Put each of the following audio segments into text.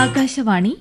ആകാശവാണി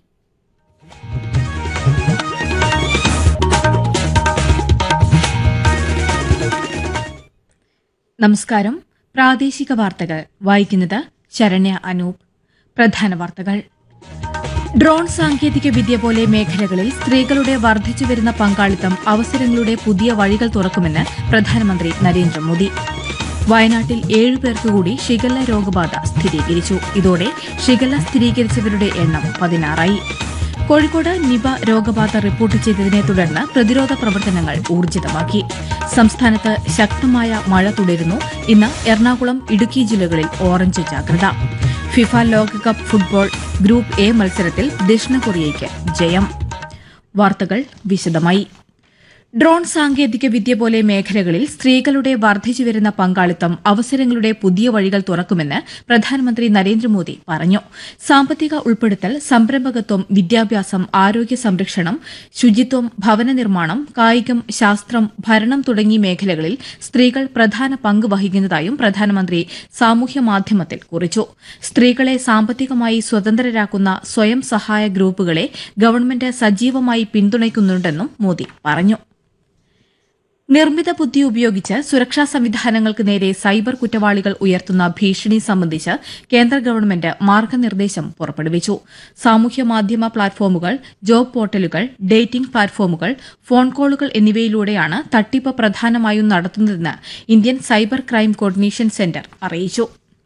നമസ്കാരം പ്രാദേശിക വാർത്തകൾ വായിക്കുന്നത് ശരണ്യ അനൂപ് പ്രധാന വാർത്തകൾ ഡ്രോൺ സാങ്കേതിക വിദ്യ പോലെ മേഖലകളിൽ സ്ത്രീകളുടെ വർദ്ധിച്ചുവരുന്ന പങ്കാളിത്തം അവസരങ്ങളുടെ പുതിയ വഴികൾ തുറക്കുമെന്ന് പ്രധാനമന്ത്രി നരേന്ദ്രമോദി വയനാട്ടിൽ ഏഴുപേർക്ക് കൂടി ഷിഗല്ല രോഗബാധ സ്ഥിരീകരിച്ചു ഇതോടെ ഷിഗല്ല സ്ഥിരീകരിച്ചവരുടെ എണ്ണം പതിനാറായി കോഴിക്കോട് നിപ രോഗബാധ റിപ്പോർട്ട് ചെയ്തതിനെ തുടർന്ന് പ്രതിരോധ പ്രവർത്തനങ്ങൾ ഊർജിതമാക്കി സംസ്ഥാനത്ത് ശക്തമായ മഴ തുടരുന്നു ഇന്ന് എറണാകുളം ഇടുക്കി ജില്ലകളിൽ ഓറഞ്ച് ജാഗ്രത ഫിഫ ലോകകപ്പ് ഫുട്ബോൾ ഗ്രൂപ്പ് എ മത്സരത്തിൽ ദക്ഷിണ കൊറിയയ്ക്ക് ജയം വാർത്തകൾ വിശദമായി ഡ്രോൺ സാങ്കേതിക വിദ്യ പോലെ മേഖലകളിൽ സ്ത്രീകളുടെ വർദ്ധിച്ചുവരുന്ന പങ്കാളിത്തം അവസരങ്ങളുടെ പുതിയ വഴികൾ തുറക്കുമെന്ന് പ്രധാനമന്ത്രി നരേന്ദ്രമോദി പറഞ്ഞു സാമ്പത്തിക ഉൾപ്പെടുത്തൽ സംരംഭകത്വം വിദ്യാഭ്യാസം ആരോഗ്യ സംരക്ഷണം ശുചിത്വം ഭവന നിർമ്മാണം കായികം ശാസ്ത്രം ഭരണം തുടങ്ങി മേഖലകളിൽ സ്ത്രീകൾ പ്രധാന പങ്ക് വഹിക്കുന്നതായും പ്രധാനമന്ത്രി സാമൂഹ്യ മാധ്യമത്തിൽ കുറിച്ചു സ്ത്രീകളെ സാമ്പത്തികമായി സ്വതന്ത്രരാക്കുന്ന സ്വയം സഹായ ഗ്രൂപ്പുകളെ ഗവൺമെന്റ് സജീവമായി പിന്തുണയ്ക്കുന്നുണ്ടെന്നും മോദി പറഞ്ഞു നിർമ്മിത ബുദ്ധി ഉപയോഗിച്ച് സുരക്ഷാ സംവിധാനങ്ങൾക്ക് നേരെ സൈബർ കുറ്റവാളികൾ ഉയർത്തുന്ന ഭീഷണി സംബന്ധിച്ച് കേന്ദ്ര ഗവൺമെന്റ് മാർഗനിർദ്ദേശം പുറപ്പെടുവിച്ചു സാമൂഹ്യ മാധ്യമ പ്ലാറ്റ്ഫോമുകൾ ജോബ് പോർട്ടലുകൾ ഡേറ്റിംഗ് പ്ലാറ്റ്ഫോമുകൾ ഫോൺ കോളുകൾ എന്നിവയിലൂടെയാണ് തട്ടിപ്പ് പ്രധാനമായും നടത്തുന്നതെന്ന് Indian cyber crime coordination centre അറിയിച്ചു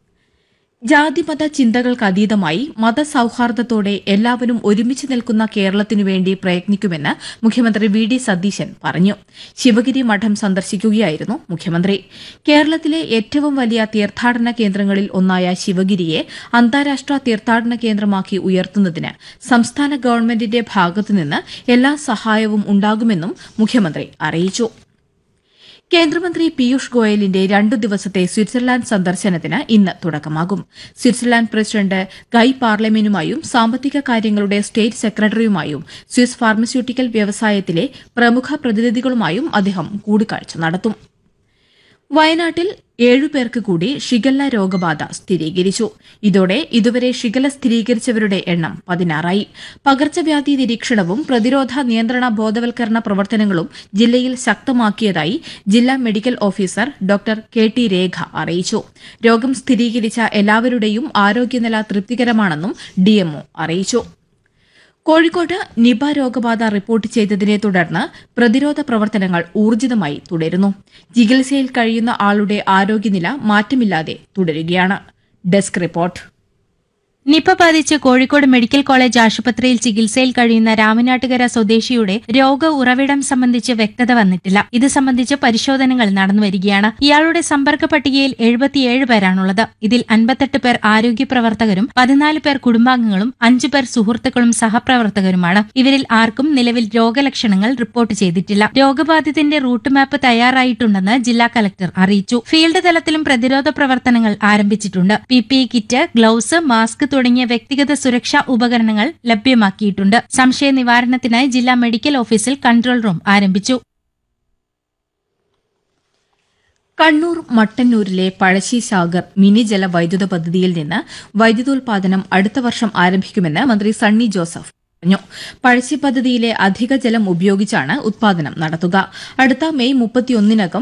ജാതിമത ചിന്തകൾക്കതീതമായി മതസൌഹാർദ്ദത്തോടെ എല്ലാവരും ഒരുമിച്ച് നിൽക്കുന്ന കേരളത്തിനു വേണ്ടി പ്രയത്നിക്കുമെന്ന് മുഖ്യമന്ത്രി വി ഡി സതീശൻ പറഞ്ഞു ശിവഗിരി മഠം സന്ദർശിക്കുകയായിരുന്നു മുഖ്യമന്ത്രി കേരളത്തിലെ ഏറ്റവും വലിയ തീർത്ഥാടന കേന്ദ്രങ്ങളിൽ ഒന്നായ ശിവഗിരിയെ അന്താരാഷ്ട്ര തീർത്ഥാടന കേന്ദ്രമാക്കി ഉയർത്തുന്നതിന് സംസ്ഥാന ഗവൺമെന്റിന്റെ ഭാഗത്തുനിന്ന് എല്ലാ സഹായവും ഉണ്ടാകുമെന്നും മുഖ്യമന്ത്രി അറിയിച്ചു കേന്ദ്രമന്ത്രി പീയൂഷ് ഗോയലിന്റെ രണ്ടു ദിവസത്തെ സ്വിറ്റ്സർലാൻഡ് സന്ദർശനത്തിന് ഇന്ന് തുടക്കമാകും സ്വിറ്റ്സർലാൻഡ് പ്രസിഡന്റ് ഗൈ പാർലമെന്റുമായും സാമ്പത്തിക കാര്യങ്ങളുടെ സ്റ്റേറ്റ് സെക്രട്ടറിയുമായും സ്വിസ് ഫാർമസ്യൂട്ടിക്കൽ വ്യവസായത്തിലെ പ്രമുഖ പ്രതിനിധികളുമായും അദ്ദേഹം കൂടിക്കാഴ്ച നടത്തും വയനാട്ടിൽ ഏഴുപേർക്ക് കൂടി ഷിഗല്ല രോഗബാധ സ്ഥിരീകരിച്ചു ഇതോടെ ഇതുവരെ ഷിഗല്ല സ്ഥിരീകരിച്ചവരുടെ എണ്ണം പതിനാറായി പകർച്ചവ്യാധി നിരീക്ഷണവും പ്രതിരോധ നിയന്ത്രണ ബോധവൽക്കരണ പ്രവർത്തനങ്ങളും ജില്ലയിൽ ശക്തമാക്കിയതായി ജില്ലാ medical officer doctor K T Rekha അറിയിച്ചു രോഗം സ്ഥിരീകരിച്ച എല്ലാവരുടെയും ആരോഗ്യനില തൃപ്തികരമാണെന്നും ഡിഎംഒ അറിയിച്ചു കോഴിക്കോട്ട് നിപ രോഗബാധ റിപ്പോർട്ട് ചെയ്തതിനെ തുടർന്ന് പ്രതിരോധ പ്രവർത്തനങ്ങൾ ഊർജിതമായി തുടരുന്നു ചികിത്സയിൽ കഴിയുന്ന ആളുടെ ആരോഗ്യനില മാറ്റമില്ലാതെ തുടരുകയാണ് ഡെസ്ക് റിപ്പോർട്ട് നിപ ബാധിച്ച് കോഴിക്കോട് മെഡിക്കൽ കോളേജ് ആശുപത്രിയിൽ ചികിത്സയിൽ കഴിയുന്ന രാമനാട്ടുകര സ്വദേശിയുടെ രോഗ ഉറവിടം സംബന്ധിച്ച് വ്യക്തത വന്നിട്ടില്ല ഇത് സംബന്ധിച്ച് പരിശോധനകൾ നടന്നുവരികയാണ് ഇയാളുടെ സമ്പർക്ക പട്ടികയിൽ എഴുപത്തിയേഴ് പേരാണുള്ളത് ഇതിൽ അൻപത്തെട്ട് പേർ ആരോഗ്യ പ്രവർത്തകരും പതിനാല് പേർ കുടുംബാംഗങ്ങളും അഞ്ചു പേർ സുഹൃത്തുക്കളും സഹപ്രവർത്തകരുമാണ് ഇവരിൽ ആർക്കും നിലവിൽ രോഗലക്ഷണങ്ങൾ റിപ്പോർട്ട് ചെയ്തിട്ടില്ല രോഗബാധിതന്റെ റൂട്ട് മാപ്പ് തയ്യാറായിട്ടുണ്ടെന്ന് ജില്ലാ കലക്ടർ അറിയിച്ചു ഫീൽഡ് തലത്തിലും പ്രതിരോധ പ്രവർത്തനങ്ങൾ ആരംഭിച്ചിട്ടുണ്ട് P P E kit gloves mask തുടങ്ങിയ വ്യക്തിഗത സുരക്ഷാ ഉപകരണങ്ങൾ ലഭ്യമാക്കിയിട്ടുണ്ട് സംശയ നിവാരണത്തിനായി ജില്ലാ മെഡിക്കൽ ഓഫീസിൽ കൺട്രോൾ റൂം ആരംഭിച്ചു കണ്ണൂർ മട്ടന്നൂരിലെ പഴശ്ശി സാഗർ മിനി ജല വൈദ്യുത പദ്ധതിയിൽ നിന്ന് വൈദ്യുതോൽപാദനം അടുത്ത വർഷം ആരംഭിക്കുമെന്ന് മന്ത്രി സണ്ണി ജോസഫ് പറഞ്ഞു പഴശ്ശി പദ്ധതിയിലെ അധിക ജലം ഉപയോഗിച്ചാണ് ഉത്പാദനം നടത്തുക അടുത്ത മെയ് മുപ്പത്തിയൊന്നിനകം